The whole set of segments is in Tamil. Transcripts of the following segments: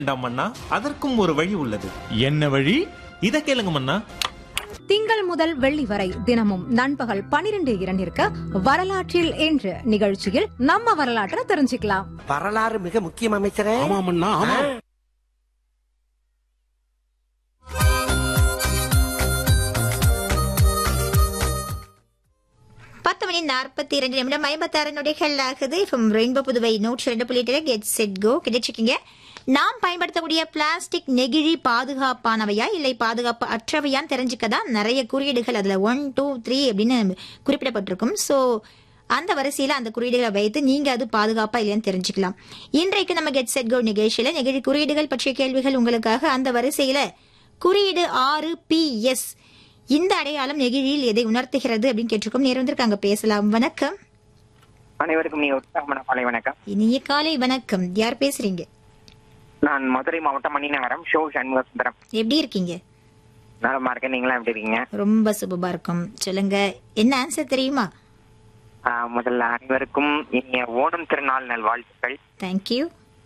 வேண்டாம் மன்னா அதற்கும் ஒரு வழி உள்ளது என்ன வழி இத கேளுங்க மன்னா திங்கள் முதல் வெள்ளி வரை தினமும் நண்பகல் பனிரெண்டு இரண்டிற்கு வரலாற்றில் என்று நிகழ்ச்சியில் நம்ம வரலாற்றை தெரிஞ்சுக்கலாம் வரலாறு மிக முக்கியம் அமைச்சரே ஆமாமண்ணா ஆமா பத்து மணி நாற்பத்தி இரண்டு நிமிடம் ஐம்பத்தாறு நொடிகள் ஆகுது இப்போ ரெயின்போ புதுவை நூற்றி ரெண்டு புள்ளி எட்டு கெட் செட் கோ கிடைச்சிருக்கீங்க நாம் பயன்படுத்தக்கூடிய பிளாஸ்டிக் நெகிழி பாதுகாப்பானவையா இல்லை பாதுகாப்பு அற்றவையான்னு தெரிஞ்சுக்க தான் நிறைய குறியீடுகள் அதுல ஒன் டூ த்ரீ அப்படின்னு குறிப்பிடப்பட்டிருக்கும் ஸோ அந்த வரிசையில அந்த குறியீடுகளை வைத்து நீங்க அது பாதுகாப்பா இல்லையான்னு தெரிஞ்சுக்கலாம் இன்றைக்கு நம்ம கெட் செட் கோ நிகழ்ச்சியில நெகிழி குறியீடுகள் பற்றிய கேள்விகள் உங்களுக்காக அந்த வரிசையில குறியீடு ஆறு பி எஸ் இந்த அடையாளம் நெகிழியில் எதை உணர்த்துகிறது அப்படின்னு கேட்டிருக்கோம் நேரம் வந்திருக்காங்க பேசலாம் வணக்கம் அனைவருக்கும் நீ உற்சாகமான காலை வணக்கம் இனிய காலை வணக்கம் யார் பேசுறீங்க நான் மதுரை மாவட்டம் மணிநகரம் ஷோ சண்முக சுந்தரம் எப்படி இருக்கீங்க நலமா இருக்கேன் நீங்களா எப்படி இருக்கீங்க ரொம்ப சுபமா இருக்கும் சொல்லுங்க என்ன ஆன்சர் தெரியுமா ஆஹ் முதல்ல அனைவருக்கும் இனிய ஓணம் திருநாள் நல் வாழ்த்துக்கள் தேங்க்யூ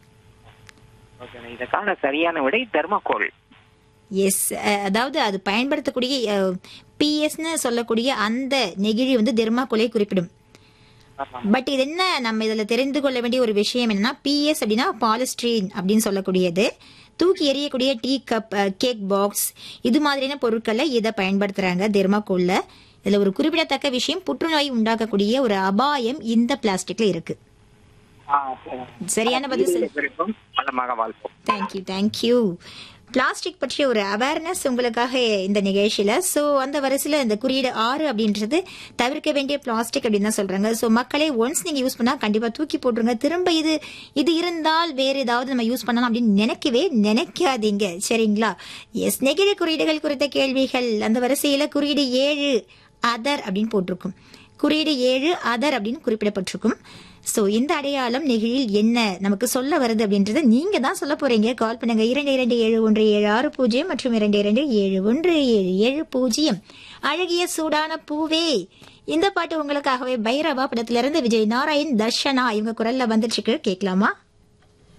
Okay, இதற்கான சரியான விடை தர்மக்கோள் எஸ் அதாவது அது பயன்படுத்தக்கூடிய பிஎஸ்னு சொல்லக்கூடிய அந்த நெகிழி வந்து தெர்மாக்கோலை குறிப்பிடும் பட் இது என்ன நம்ம இதுல தெரிந்து கொள்ள வேண்டிய ஒரு விஷயம் என்னன்னா பிஎஸ் அப்படின்னா பாலிஸ்ட்ரீன் அப்படின்னு சொல்லக்கூடியது தூக்கி எறியக்கூடிய டீ கப் கேக் பாக்ஸ் இது மாதிரியான பொருட்களை இதை பயன்படுத்துறாங்க தெர்மாக்கோல்ல இதுல ஒரு குறிப்பிடத்தக்க விஷயம் புற்றுநோய் உண்டாக்கக்கூடிய ஒரு அபாயம் இந்த பிளாஸ்டிக்ல இருக்கு சரியான பதில் சொல்லு. அனைவருக்கும் வளமாக வாழ்ப்போம் தேங்க்யூ தேங்க்யூ பிளாஸ்டிக் பற்றிய ஒரு அவேர்னஸ் உங்களுக்காக இந்த நிகழ்ச்சியில ஸோ அந்த வரிசையில் இந்த குறியீடு ஆறு அப்படின்றது தவிர்க்க வேண்டிய பிளாஸ்டிக் அப்படின்னு தான் சொல்றாங்க ஸோ மக்களே ஒன்ஸ் நீங்க யூஸ் பண்ணா கண்டிப்பா தூக்கி போட்டுருங்க திரும்ப இது இது இருந்தால் வேற ஏதாவது நம்ம யூஸ் பண்ணலாம் அப்படின்னு நினைக்கவே நினைக்காதீங்க சரிங்களா எஸ் நெகிழி குறியீடுகள் குறித்த கேள்விகள் அந்த வரிசையில குறியீடு ஏழு அதர் அப்படின்னு போட்டிருக்கும் குறியீடு ஏழு அதர் அப்படின்னு குறிப்பிடப்பட்டிருக்கும் சோ இந்த அடையாளம் நெகிழியில் என்ன நமக்கு சொல்ல வருது அப்படின்றத நீங்க தான் சொல்ல போறீங்க கால் பண்ணுங்க இரண்டு இரண்டு ஏழு ஒன்று ஏழு ஆறு பூஜ்ஜியம் மற்றும் இரண்டு இரண்டு ஏழு ஒன்று ஏழு ஏழு பூஜ்ஜியம் அழகிய சூடான பூவே இந்த பாட்டு உங்களுக்காகவே பைரவா படத்திலிருந்து விஜய் நாராயண் தர்ஷனா இவங்க குரல்ல வந்துட்டு இருக்கு கேட்கலாமா